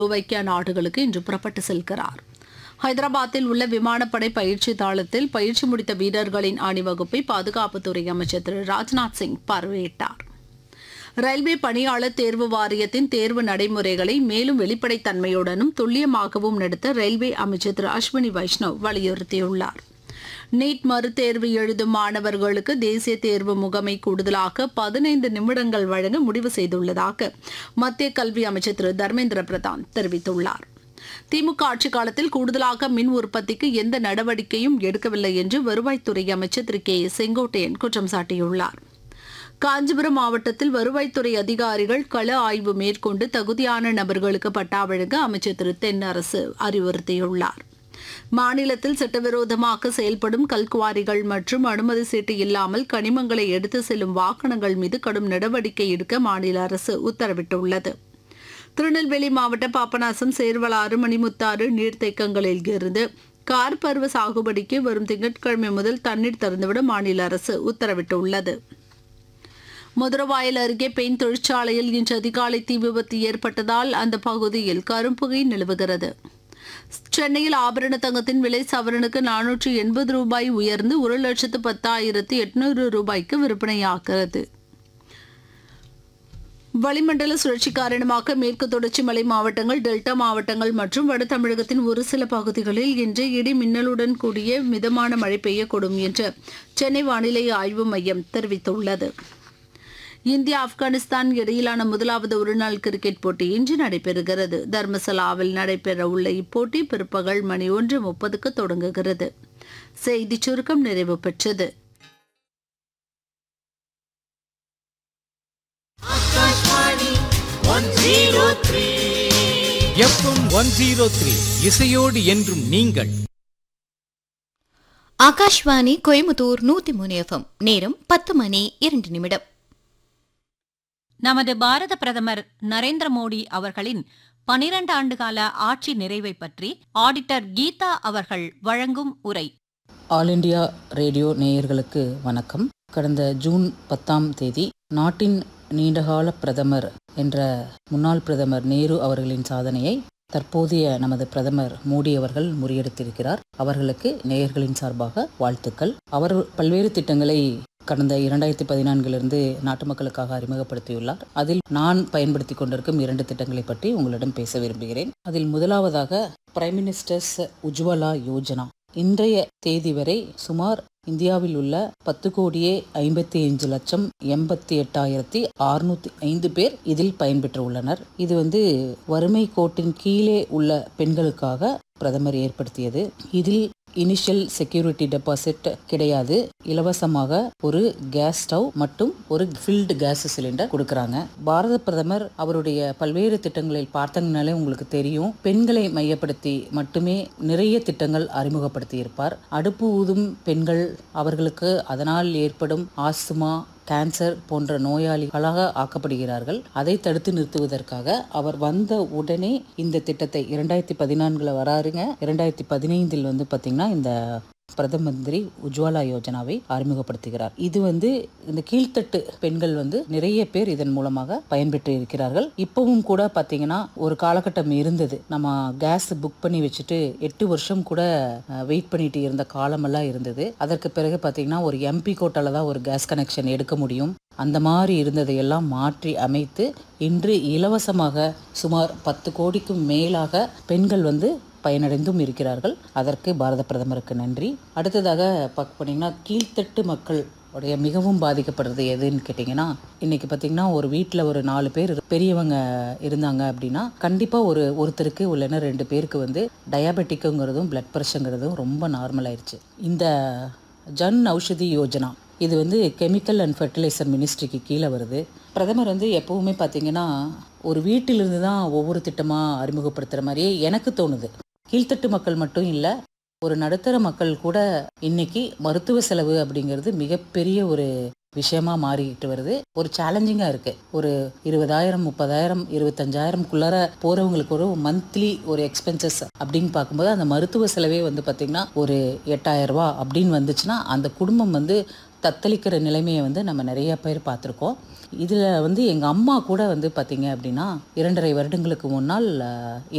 ஸ்லோவைக்கியா நாடுகளுக்கு இன்று புறப்பட்டு செல்கிறார் ஹைதராபாத்தில் உள்ள விமானப்படை பயிற்சி தளத்தில் பயிற்சி முடித்த வீரர்களின் அணிவகுப்பை பாதுகாப்புத்துறை அமைச்சர் திரு ராஜ்நாத் சிங் பார்வையிட்டார் ரயில்வே பணியாளர் தேர்வு வாரியத்தின் தேர்வு நடைமுறைகளை மேலும் வெளிப்படைத்தன்மையுடனும் துல்லியமாகவும் நடத்த ரயில்வே அமைச்சர் திரு அஸ்வினி வைஷ்ணவ் வலியுறுத்தியுள்ளார் நீட் மறுதேர்வு எழுதும் மாணவர்களுக்கு தேசிய தேர்வு முகமை கூடுதலாக பதினைந்து நிமிடங்கள் வழங்க முடிவு செய்துள்ளதாக மத்திய கல்வி அமைச்சர் திரு தர்மேந்திர பிரதான் தெரிவித்துள்ளார் திமுக ஆட்சி காலத்தில் கூடுதலாக மின் உற்பத்திக்கு எந்த நடவடிக்கையும் எடுக்கவில்லை என்று வருவாய்த்துறை அமைச்சர் திரு கே செங்கோட்டையன் குற்றம் சாட்டியுள்ளார் காஞ்சிபுரம் மாவட்டத்தில் வருவாய்த்துறை அதிகாரிகள் கள ஆய்வு மேற்கொண்டு தகுதியான நபர்களுக்கு பட்டா வழங்க அமைச்சர் திரு தென்னரசு அறிவுறுத்தியுள்ளார் மாநிலத்தில் சட்டவிரோதமாக செயல்படும் கல்குவாரிகள் மற்றும் அனுமதி சீட்டு இல்லாமல் கனிமங்களை எடுத்து செல்லும் வாகனங்கள் மீது கடும் நடவடிக்கை எடுக்க மாநில அரசு உத்தரவிட்டுள்ளது திருநெல்வேலி மாவட்ட பாபநாசம் சேர்வலாறு மணிமுத்தாறு நீர்த்தேக்கங்களில் இருந்து கார் பருவ சாகுபடிக்கு வரும் திங்கட்கிழமை முதல் தண்ணீர் திறந்துவிட மாநில அரசு உத்தரவிட்டுள்ளது மதுரவாயல் அருகே பெண் தொழிற்சாலையில் இன்று அதிகாலை தீ விபத்து ஏற்பட்டதால் அந்த பகுதியில் கரும்புகை நிலவுகிறது சென்னையில் ஆபரண தங்கத்தின் விலை சவரனுக்கு நானூற்று எண்பது ரூபாய் உயர்ந்து ஒரு லட்சத்து பத்தாயிரத்து எட்நூறு ரூபாய்க்கு விற்பனையாகிறது வளிமண்டல சுழற்சி காரணமாக மேற்கு தொடர்ச்சி மலை மாவட்டங்கள் டெல்டா மாவட்டங்கள் மற்றும் வட தமிழகத்தின் ஒரு சில பகுதிகளில் இன்று இடி மின்னலுடன் கூடிய மிதமான மழை பெய்யக்கூடும் என்று சென்னை வானிலை ஆய்வு மையம் தெரிவித்துள்ளது இந்தியா ஆப்கானிஸ்தான் இடையிலான முதலாவது ஒருநாள் கிரிக்கெட் போட்டி இன்று நடைபெறுகிறது தர்மசலாவில் நடைபெற உள்ள இப்போட்டி பிற்பகல் மணி ஒன்று முப்பதுக்கு தொடங்குகிறது செய்திச் சுருக்கம் நிறைவு பெற்றது எஃப்எம் ஒன் ஜீரோ த்ரீ இசையோடு என்றும் நீங்கள் ஆகாஷ்வாணி கோயம்புத்தூர் நூத்தி மூணு எஃப்எம் நேரம் பத்து மணி இரண்டு நிமிடம் நமது பாரத பிரதமர் நரேந்திர மோடி அவர்களின் பனிரண்டு ஆண்டுகால ஆட்சி நிறைவை பற்றி ஆடிட்டர் கீதா அவர்கள் வழங்கும் உரை ஆல் இண்டியா ரேடியோ நேயர்களுக்கு வணக்கம் கடந்த ஜூன் பத்தாம் தேதி நாட்டின் நீண்டகால பிரதமர் என்ற முன்னாள் பிரதமர் நேரு அவர்களின் சாதனையை தற்போதைய நமது பிரதமர் மோடி அவர்கள் முறியடித்திருக்கிறார் அவர்களுக்கு நேயர்களின் சார்பாக வாழ்த்துக்கள் அவர் பல்வேறு திட்டங்களை கடந்த இரண்டாயிரத்தி பதினான்கிலிருந்து நாட்டு மக்களுக்காக அறிமுகப்படுத்தியுள்ளார் அதில் நான் பயன்படுத்தி கொண்டிருக்கும் இரண்டு திட்டங்களை பற்றி உங்களிடம் பேச விரும்புகிறேன் அதில் முதலாவதாக பிரைம் மினிஸ்டர்ஸ் உஜ்வலா யோஜனா இன்றைய தேதி வரை சுமார் இந்தியாவில் உள்ள பத்து கோடியே ஐம்பத்தி அஞ்சு லட்சம் எண்பத்தி எட்டாயிரத்தி அறுநூத்தி ஐந்து பேர் இதில் பயன்பெற்று உள்ளனர் இது வந்து வறுமை கோட்டின் கீழே உள்ள பெண்களுக்காக பிரதமர் ஏற்படுத்தியது இதில் இனிஷியல் செக்யூரிட்டி டெபாசிட் கிடையாது இலவசமாக ஒரு கேஸ் ஸ்டவ் மற்றும் ஒரு ஃபில்டு கேஸ் சிலிண்டர் கொடுக்கறாங்க பாரத பிரதமர் அவருடைய பல்வேறு திட்டங்களில் பார்த்தங்கனாலே உங்களுக்கு தெரியும் பெண்களை மையப்படுத்தி மட்டுமே நிறைய திட்டங்கள் அறிமுகப்படுத்தி இருப்பார் அடுப்பு ஊதும் பெண்கள் அவர்களுக்கு அதனால் ஏற்படும் ஆஸ்துமா கேன்சர் போன்ற நோயாளிகளாக ஆக்கப்படுகிறார்கள் அதை தடுத்து நிறுத்துவதற்காக அவர் வந்த உடனே இந்த திட்டத்தை இரண்டாயிரத்தி பதினான்குல வராருங்க இரண்டாயிரத்தி பதினைந்தில் வந்து பாத்தீங்கன்னா இந்த பிரதம மந்திரி உஜ்வாலா யோஜனாவை அறிமுகப்படுத்துகிறார் இது வந்து இந்த கீழ்த்தட்டு பெண்கள் வந்து நிறைய பேர் இதன் மூலமாக பயன்பெற்று இருக்கிறார்கள் இப்பவும் கூட பாத்தீங்கன்னா ஒரு காலகட்டம் இருந்தது நம்ம கேஸ் புக் பண்ணி வச்சுட்டு எட்டு வருஷம் கூட வெயிட் பண்ணிட்டு இருந்த காலமெல்லாம் இருந்தது அதற்கு பிறகு பாத்தீங்கன்னா ஒரு எம்பி கோட்டால தான் ஒரு கேஸ் கனெக்ஷன் எடுக்க முடியும் அந்த மாதிரி இருந்ததையெல்லாம் மாற்றி அமைத்து இன்று இலவசமாக சுமார் பத்து கோடிக்கும் மேலாக பெண்கள் வந்து பயனடைந்தும் இருக்கிறார்கள் அதற்கு பாரத பிரதமருக்கு நன்றி அடுத்ததாக பார்க்க போனீங்கன்னா கீழ்த்தட்டு மக்கள் உடைய மிகவும் பாதிக்கப்படுறது எதுன்னு கேட்டிங்கன்னா இன்னைக்கு பார்த்தீங்கன்னா ஒரு வீட்டில் ஒரு நாலு பேர் பெரியவங்க இருந்தாங்க அப்படின்னா கண்டிப்பாக ஒரு ஒருத்தருக்கு இல்லைன்னா ரெண்டு பேருக்கு வந்து டயாபெட்டிக்குங்கிறதும் பிளட் ப்ரெஷருங்கிறதும் ரொம்ப நார்மல் ஆயிடுச்சு இந்த ஜன் ஔஷதி யோஜனா இது வந்து கெமிக்கல் அண்ட் ஃபெர்டிலைசர் மினிஸ்ட்ரிக்கு கீழே வருது பிரதமர் வந்து எப்பவுமே பார்த்தீங்கன்னா ஒரு வீட்டிலிருந்து தான் ஒவ்வொரு திட்டமாக அறிமுகப்படுத்துகிற மாதிரியே எனக்கு தோணுது கீழ்த்தட்டு மக்கள் மட்டும் இல்லை ஒரு நடுத்தர மக்கள் கூட இன்னைக்கு மருத்துவ செலவு அப்படிங்கிறது மிகப்பெரிய ஒரு விஷயமா மாறிக்கிட்டு வருது ஒரு சேலஞ்சிங்கா இருக்கு ஒரு இருபதாயிரம் முப்பதாயிரம் இருபத்தஞ்சாயிரம்குள்ளார போறவங்களுக்கு ஒரு மந்த்லி ஒரு எக்ஸ்பென்சஸ் அப்படின்னு பார்க்கும்போது அந்த மருத்துவ செலவே வந்து பாத்தீங்கன்னா ஒரு எட்டாயிரம் ரூபாய் அப்படின்னு வந்துச்சுன்னா அந்த குடும்பம் வந்து தத்தளிக்கிற நிலைமையை வந்து நம்ம நிறைய பேர் பார்த்துருக்கோம் இதில் வந்து எங்கள் அம்மா கூட வந்து பார்த்திங்க அப்படின்னா இரண்டரை வருடங்களுக்கு முன்னால் அஹ்,